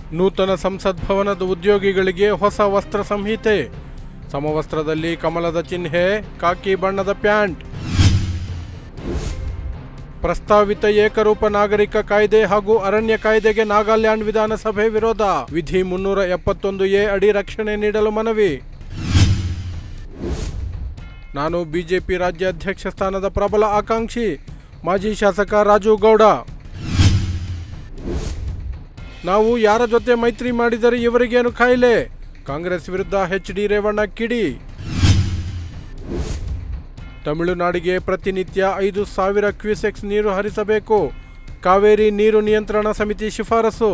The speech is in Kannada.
ನೂತನ ಸಂಸತ್ ಭವನದ ಉದ್ಯೋಗಿಗಳಿಗೆ ಹೊಸ ವಸ್ತ್ರ ಸಂಹಿತೆ ಸಮವಸ್ತ್ರದಲ್ಲಿ ಕಮಲದ ಚಿಹ್ನೆ ಕಾಕಿ ಬಣ್ಣದ ಪ್ಯಾಂಟ್ ಪ್ರಸ್ತಾವಿತ ಏಕರೂಪ ನಾಗರಿಕ ಕಾಯ್ದೆ ಹಾಗೂ ಅರಣ್ಯ ಕಾಯ್ದೆಗೆ ನಾಗಾಲ್ಯಾಂಡ್ ವಿಧಾನಸಭೆ ವಿರೋಧ ವಿಧಿ ಮುನ್ನೂರ ಎಪ್ಪತ್ತೊಂದು ಎ ಅಡಿ ರಕ್ಷಣೆ ನೀಡಲು ಮನವಿ ನಾನು ಬಿಜೆಪಿ ರಾಜ್ಯಾಧ್ಯಕ್ಷ ಸ್ಥಾನದ ಪ್ರಬಲ ಆಕಾಂಕ್ಷಿ ಮಾಜಿ ಶಾಸಕ ರಾಜು ಗೌಡ ನಾವು ಯಾರ ಜೊತೆ ಮೈತ್ರಿ ಮಾಡಿದರೆ ಇವರಿಗೇನು ಕಾಯಿಲೆ ಕಾಂಗ್ರೆಸ್ ವಿರುದ್ಧ ಎಚ್ ಡಿ ರೇವಣ್ಣ ಕಿಡಿ ತಮಿಳುನಾಡಿಗೆ ಪ್ರತಿನಿತ್ಯ ಐದು ಸಾವಿರ ಕ್ಯೂಸೆಕ್ಸ್ ನೀರು ಹರಿಸಬೇಕು ಕಾವೇರಿ ನೀರು ನಿಯಂತ್ರಣ ಸಮಿತಿ ಶಿಫಾರಸು